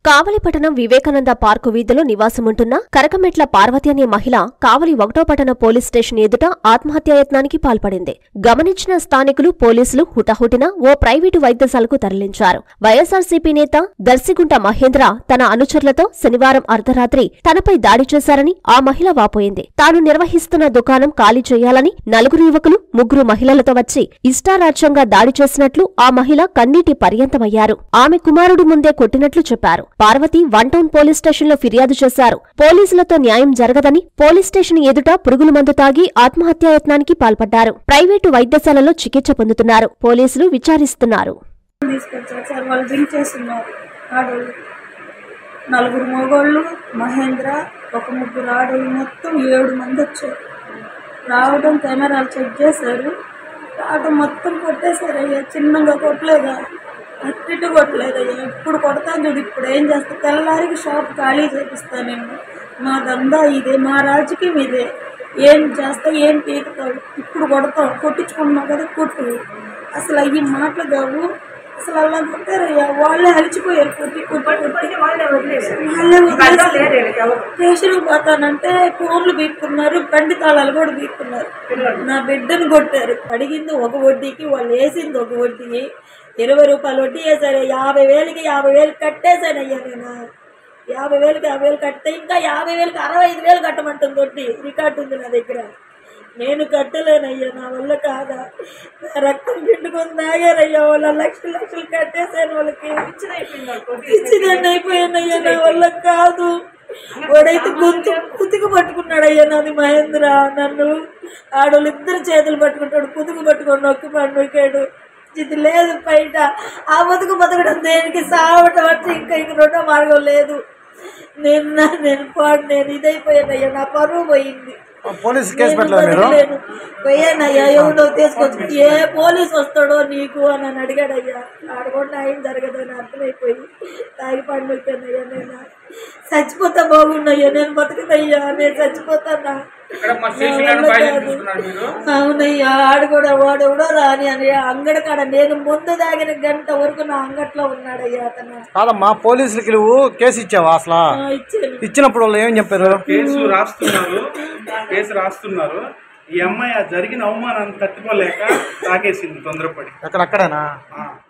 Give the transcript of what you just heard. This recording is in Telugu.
కావలిపట్టణం వివేకానంద పార్కు వీధిలో నివాసముంటున్న కరకమెట్ల పార్వతి అనే మహిళ కావలి ఒకటో పట్టణ పోలీస్ స్టేషన్ ఎదుట ఆత్మహత్యాయత్నానికి పాల్పడింది గమనించిన స్థానికులు పోలీసులు హుటాహుటిన ఓ ప్రైవేటు వైద్యశాలకు తరలించారు వైఎస్ఆర్సీపీ నేత దర్శిగుంట మహేంద్ర తన అనుచరులతో శనివారం అర్ధరాత్రి తనపై దాడి చేశారని ఆ మహిళ వాపోయింది తాను నిర్వహిస్తున్న దుకాణం ఖాళీ చేయాలని నలుగురు యువకులు ముగ్గురు మహిళలతో వచ్చి ఇష్టారాజ్యంగా దాడి చేసినట్లు ఆ మహిళ కన్నీటి పర్యంతమయ్యారు ఆమె కుమారుడు ముందే కొట్టినట్లు చెప్పారు పార్వతి వన్ టౌన్ పోలీస్ స్టేషన్లో ఫిర్యాదు చేశారు పోలీసులతో న్యాయం జరగదని పోలీస్ స్టేషన్ ఎదుట పురుగుల మందు తాగి ఆత్మహత్యాయత్నానికి పాల్పడ్డారు ప్రైవేటు వైద్యశాలలో చికిత్స పొందుతున్నారు పోలీసులు విచారిస్తున్నారు తీసుకొచ్చారు సార్ వాళ్ళు డ్రింక్ చేస్తున్నారు ఆడోళ్ళు నలుగురు మగోళ్ళు మహేంద్ర ఒక ముగ్గురు ఆడోళ్ళు మొత్తం ఏడు మంది వచ్చారు రావడం కెమెరాలు చెక్ చేశారు రావడం మొత్తం కొట్టేశారు అయ్యా చిన్నగా కొట్టలేదా అట్టిట్టు కొట్టలేదయ్యా ఇప్పుడు కొడతాను చూడు ఇప్పుడు ఏం చేస్తా తెల్లారికి షాప్ ఖాళీ చేపిస్తా నేను మా దందా ఇదే మా రాజకీయం ఇదే ఏం చేస్తా ఏం పీకుతావు ఇప్పుడు కొడతావు కొట్టించుకున్నావు కదా కొట్టు అసలు అవి మాటలు కావు అసలు అలా కొట్టారయ్యా వాళ్ళే అలిచిపోయారు కొట్టి కొట్టి కొట్టి వాళ్ళే వదిలేసి స్టేషన్కి పోతానంటే ఫోన్లు బీక్కున్నారు బండి తాళాలు కూడా బీక్కున్నారు నా బిడ్డను కొట్టారు అడిగింది ఒక వడ్డీకి వాళ్ళు వేసింది ఒక వడ్డీ ఇరవై రూపాయలు వడ్డీ వేసారు యాభై వేలకి యాభై వేలు కట్టేశానయ్యా నేను యాభై వేలకి యాభై వేలు కడితే ఇంకా యాభై వేలకి అరవై ఐదు వేలు కట్టమంటుంది వడ్డీ రికార్డు ఉంది నా దగ్గర నేను కట్టలేనయ్యా నా వల్ల కాదా నా రక్తం పిండుకొని తాగారయ్యా వాళ్ళ లక్షలు లక్షలు కట్టేసాను వాళ్ళకి ఇచ్చిదాన్ని అయిపోయానయ్యా నా వల్ల కాదు వాడైతే గొంతు కుతుకు పట్టుకున్నాడయ్యా నాది మహేంద్ర నన్ను ఆడవాళ్ళు ఇద్దరు చేతులు పట్టుకుంటాడు కుతుకు పట్టుకొని నొక్కి పండుకాడు ఇది లేదు బయట ఆ బతుకు బతకడం దేనికి సావటం అంటే ఇంకా ఇంక రెండో మార్గం లేదు నేను నా- నేను పాడు నేను ఇదైపోయానయ్యా నా పరువు పోయింది పోలీస్ కేసు నేను పెట్టలేదు మీరు బతకలేను. పోయానయ్యా ఎవడో తీసుకొచ్చి ఏ పోలీస్ వస్తాడో నీకు అని నన్ను అడిగాడయ్యా ఆడకుండా ఆయన జరగదని అర్థమైపోయి తాగి పండుగనయ్యా నేను చచ్చిపోతా బాగున్నాయ్యా నేను బతకనయ్యా నేను చచ్చిపోతానా నా వల్ల కాదు. అవునయ్యా ఆడు కూడా వాడు ఎవడో రాని అని అంగడి కాడ నేను ముందు తాగిన గంట వరకు నా అంగట్లో ఉన్నాడయ్యా అతను కాదమ్మా పోలీసులకి నువ్వు కేసు ఇచ్చావా అసలు ఆ, ఇచ్చాను ఇచ్చినప్పుడు వాళ్ళు ఏం చెప్పారు కేసు రాస్తున్నారు కేసు రాస్తున్నారు ఈ అమ్మాయి ఆ జరిగిన అవమానాన్ని తట్టుకోలేక తాగేసింది తొందరపడి ఎక్కడక్కడేనా ఆ.